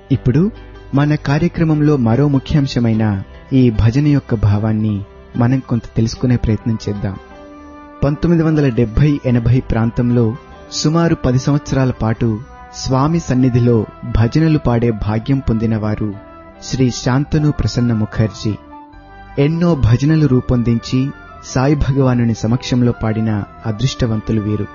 ఇప్పుడు మన కార్యక్రమంలో మరో ముఖ్యాంశమైన ఈ భజన యొక్క భావాన్ని మనం కొంత తెలుసుకునే ప్రయత్నం చేద్దాం పంతొమ్మిది వందల డెబ్బై ఎనభై ప్రాంతంలో సుమారు పది సంవత్సరాల పాటు స్వామి సన్నిధిలో భజనలు పాడే భాగ్యం పొందినవారు శ్రీ శాంతను ప్రసన్న ముఖర్జీ ఎన్నో భజనలు రూపొందించి సాయి భగవానుని సమక్షంలో పాడిన అదృష్టవంతులు వీరు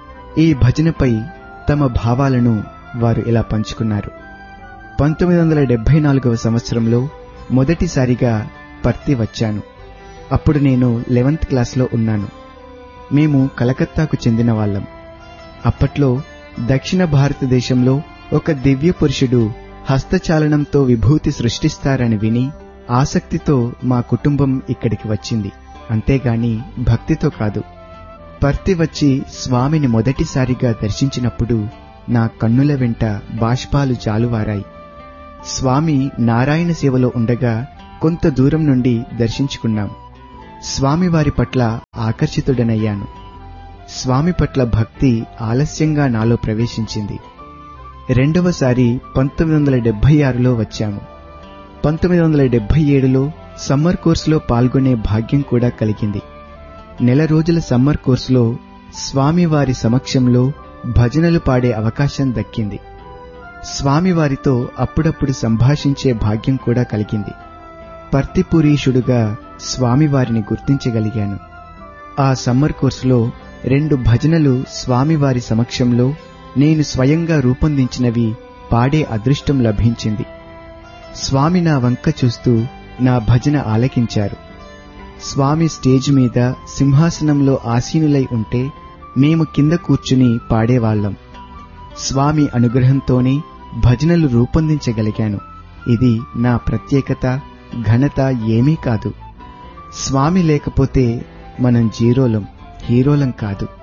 ఈ భజనపై తమ భావాలను వారు ఇలా పంచుకున్నారు పంతొమ్మిది వందల డెబ్బై నాలుగవ సంవత్సరంలో మొదటిసారిగా పర్తి వచ్చాను అప్పుడు నేను లెవెన్త్ క్లాస్లో ఉన్నాను మేము కలకత్తాకు చెందిన వాళ్ళం అప్పట్లో దక్షిణ భారతదేశంలో ఒక దివ్య పురుషుడు హస్తచాలనంతో విభూతి సృష్టిస్తారని విని ఆసక్తితో మా కుటుంబం ఇక్కడికి వచ్చింది అంతేగాని భక్తితో కాదు పర్తి వచ్చి స్వామిని మొదటిసారిగా దర్శించినప్పుడు నా కన్నుల వెంట బాష్పాలు జాలువారాయి స్వామి నారాయణ సేవలో ఉండగా కొంత దూరం నుండి దర్శించుకున్నాం స్వామివారి పట్ల ఆకర్షితుడనయ్యాను స్వామి పట్ల భక్తి ఆలస్యంగా నాలో ప్రవేశించింది రెండవసారి పంతొమ్మిది వందల డెబ్బై ఆరులో వచ్చాము పంతొమ్మిది వందల డెబ్బై ఏడులో సమ్మర్ కోర్సులో పాల్గొనే భాగ్యం కూడా కలిగింది నెల రోజుల సమ్మర్ కోర్సులో స్వామివారి సమక్షంలో భజనలు పాడే అవకాశం దక్కింది స్వామివారితో అప్పుడప్పుడు సంభాషించే భాగ్యం కూడా కలిగింది పర్తిపురీషుడుగా స్వామివారిని గుర్తించగలిగాను ఆ సమ్మర్ కోర్సులో రెండు భజనలు స్వామివారి సమక్షంలో నేను స్వయంగా రూపొందించినవి పాడే అదృష్టం లభించింది స్వామి నా వంక చూస్తూ నా భజన ఆలకించారు స్వామి స్టేజ్ మీద సింహాసనంలో ఆసీనులై ఉంటే మేము కింద కూర్చుని పాడేవాళ్లం స్వామి అనుగ్రహంతోనే భజనలు రూపొందించగలిగాను ఇది నా ప్రత్యేకత ఘనత ఏమీ కాదు స్వామి లేకపోతే మనం జీరోలం హీరోలం కాదు